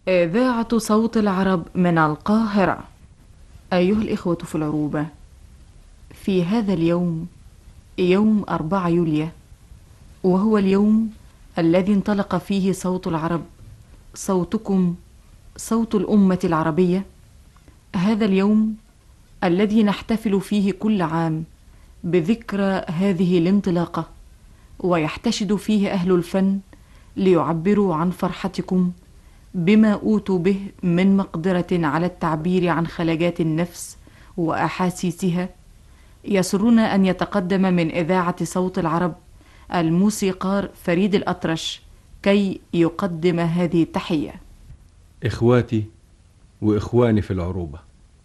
إذاعة صوت العرب من القاهرة أيها الإخوة في العروبة في هذا اليوم يوم أربعة يوليو وهو اليوم الذي انطلق فيه صوت العرب صوتكم صوت الأمة العربية هذا اليوم الذي نحتفل فيه كل عام بذكرى هذه الانطلاقة ويحتشد فيه أهل الفن ليعبروا عن فرحتكم بما اوتوا به من مقدره على التعبير عن خلاجات النفس واحاسيسها يسرنا ان يتقدم من اذاعه صوت العرب الموسيقار فريد الاطرش كي يقدم هذه التحيه إخواتي وإخواني في العروبة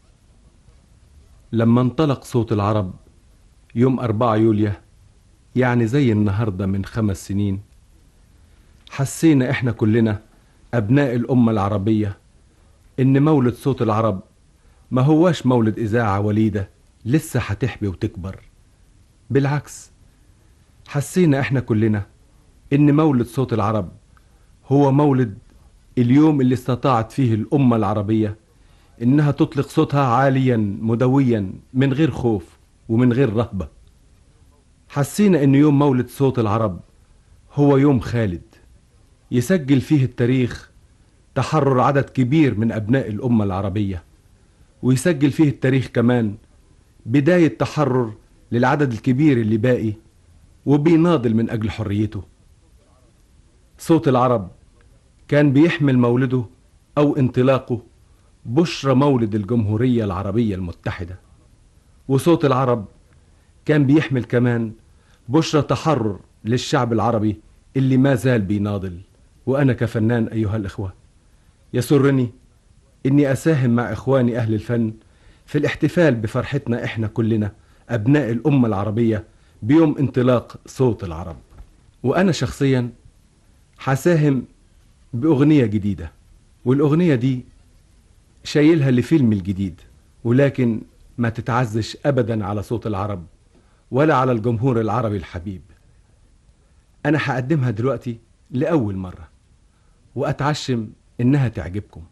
لما انطلق صوت العرب يوم أربعة يوليو يعني زي النهاردة من خمس سنين حسينا إحنا كلنا أبناء الأمة العربية إن مولد صوت العرب ما هواش مولد إذاعة وليدة لسه هتحبي وتكبر بالعكس حسينا إحنا كلنا إن مولد صوت العرب هو مولد اليوم اللي استطاعت فيه الأمة العربية إنها تطلق صوتها عاليا مدويا من غير خوف ومن غير رهبة حسينا إن يوم مولد صوت العرب هو يوم خالد يسجل فيه التاريخ تحرر عدد كبير من أبناء الأمة العربية ويسجل فيه التاريخ كمان بداية تحرر للعدد الكبير اللي باقي وبيناضل من أجل حريته صوت العرب كان بيحمل مولده أو انطلاقه بشرى مولد الجمهورية العربية المتحدة وصوت العرب كان بيحمل كمان بشرى تحرر للشعب العربي اللي ما زال بيناضل وأنا كفنان أيها الإخوة يسرني إني أساهم مع إخواني أهل الفن في الاحتفال بفرحتنا إحنا كلنا أبناء الأمة العربية بيوم انطلاق صوت العرب وأنا شخصيا حساهم بأغنية جديدة والأغنية دي شايلها لفيلم الجديد ولكن ما تتعزش أبدا على صوت العرب ولا على الجمهور العربي الحبيب أنا هقدمها دلوقتي لأول مرة وأتعشم إنها تعجبكم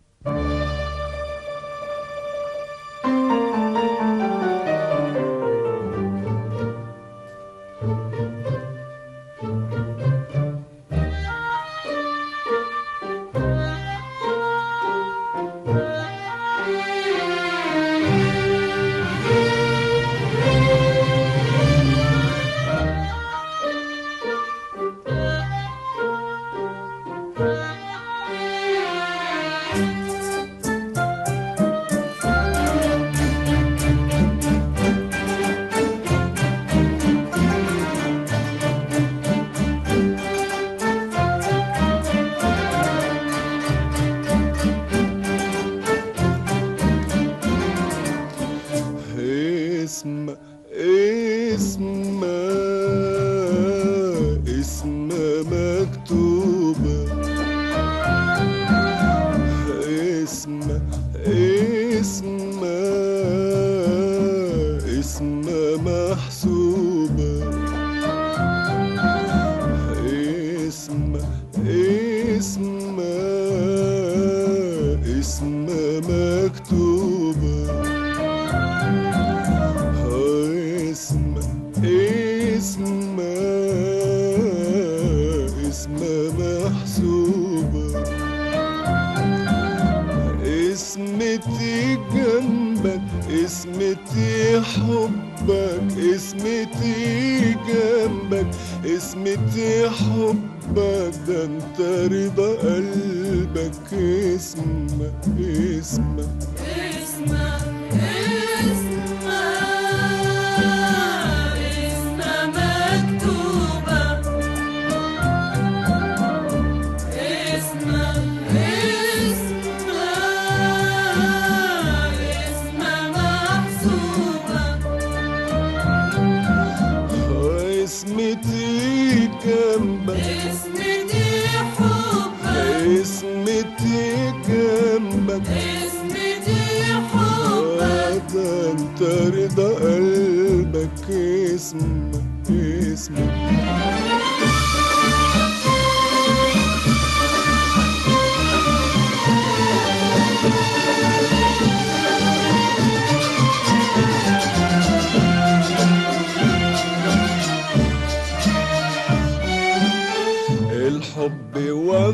اسم اسم اسم مكتوبة اسم اسم اسم محسوبة اسم اسم اسم مكتوبة اسم اسم اسم محسوبة اسمتي جنبك اسمتي حبك اسمتي جنبك اسمتي حبك ده انت رضا قلبك اسمك اسمك اسمتي جنبك اسمتي حبك اسمتي جنبك اسمتي حبك ده انت رضا قلبك اسمك اسمك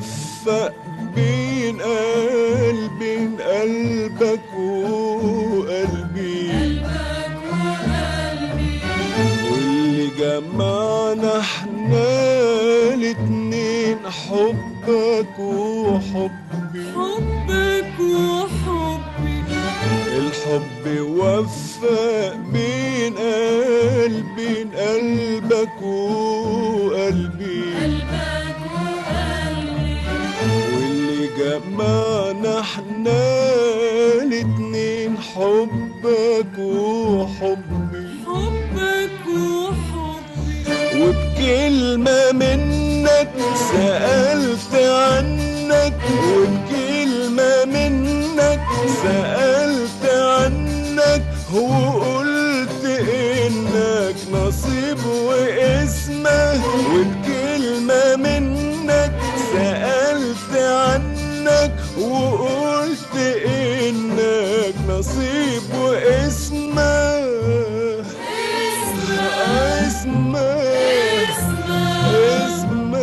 وفق بين قلبي قلبك وقلبي قلبك وقلبي واللي جمعنا احنا الاتنين حبك وحبي حبك وحبي الحب وفق بين قلبي قلبك وقلبي قلبك وقلبي واللي جمعنا احنا الاتنين حبك وحبي حبك وحبي وبكلمة منك سألت عنك وبكلمة منك سألت عنك وقلت إنك نصيب واسمه وبكلمة منك سألت عنك وقلت إنك نصيب واسمه اسمه اسمه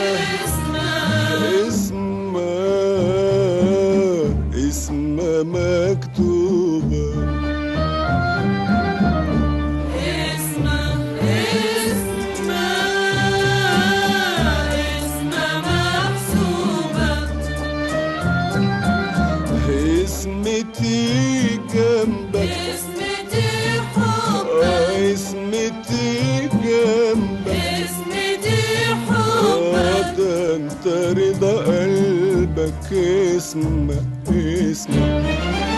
اسمه اسمه مكتوبة اسمتي جنبك آه، اسمتي جنبك آه، ده انت رضا قلبك اسمك اسمك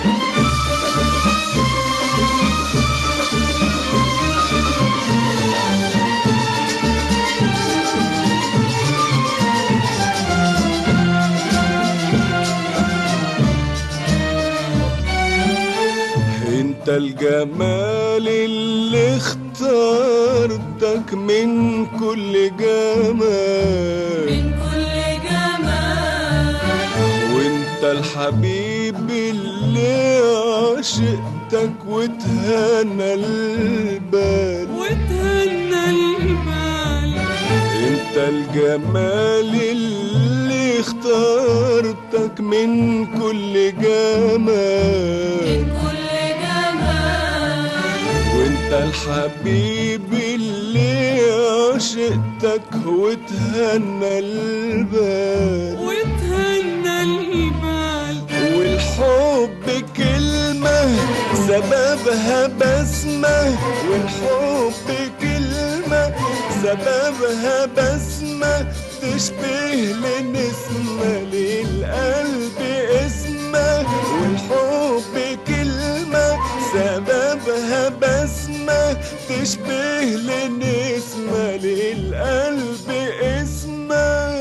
انت الجمال اللي اخترتك من كل جمال من كل جمال وانت الحبيب اللي عشقتك وتهنى البال وتهنى البال انت الجمال اللي اخترتك من كل جمال من كل جمال وانت الحبيب اللي عشقتك وتهنى البال وتهنى البال والحب كلمة سببها بسمة والحب كلمة سببها بسمة تشبه لنسمة للقلب اسمة والحب كلمة سببها بسمة تشبه لنسمة للقلب اسمة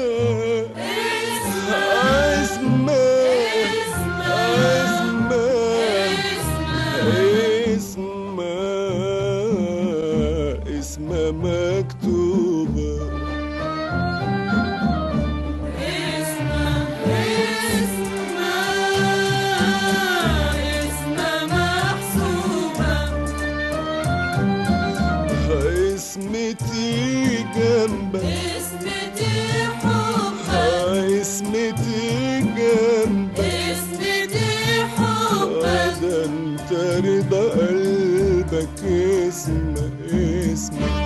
اسمة اسمة اسمة اسمة مكتوبة اسمتي جنبك اسمتي جنبك ده انت رضا قلبك اسمه اسمه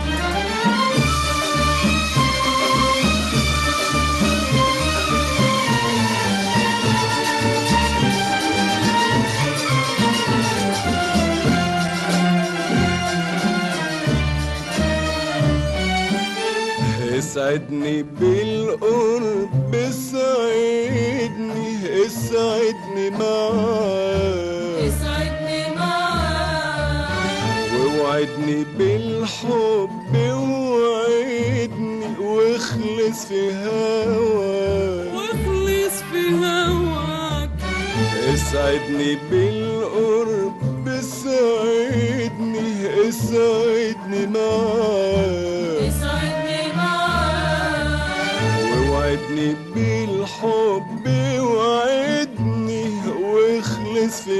اسعدني بالقرب اسعدني اسعدني معاك يسعدني معاك ووعدني بالحب ووعدني واخلص في هواك واخلص في هواك اسعدني بالقرب اسعدني اسعدني معاك يسعدني معاك ووعدني بالحب وعدني واخلص في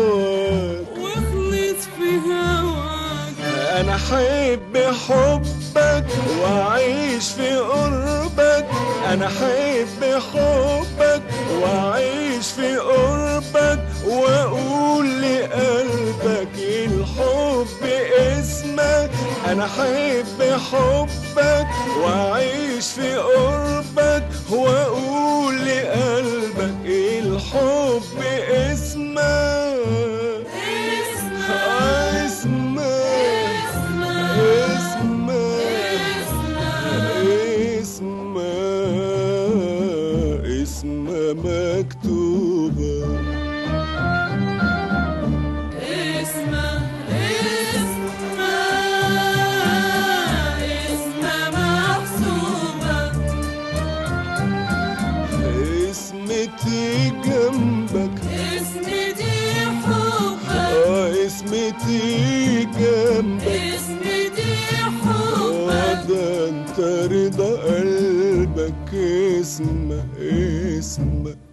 هواك واخلص في هواك انا احب حبك حبك واعيش في قربك انا احب حبك واعيش في قربك واقول لقلبك الحب اسمك انا احب حبك واعيش في قربك واقول لقلبك الحب اسمك اسمك اسمك اسمك اسمك مكتوبة اسمتي جنبك اه اسمتي جنبك اه ده انت رضا قلبك اسمك اسمك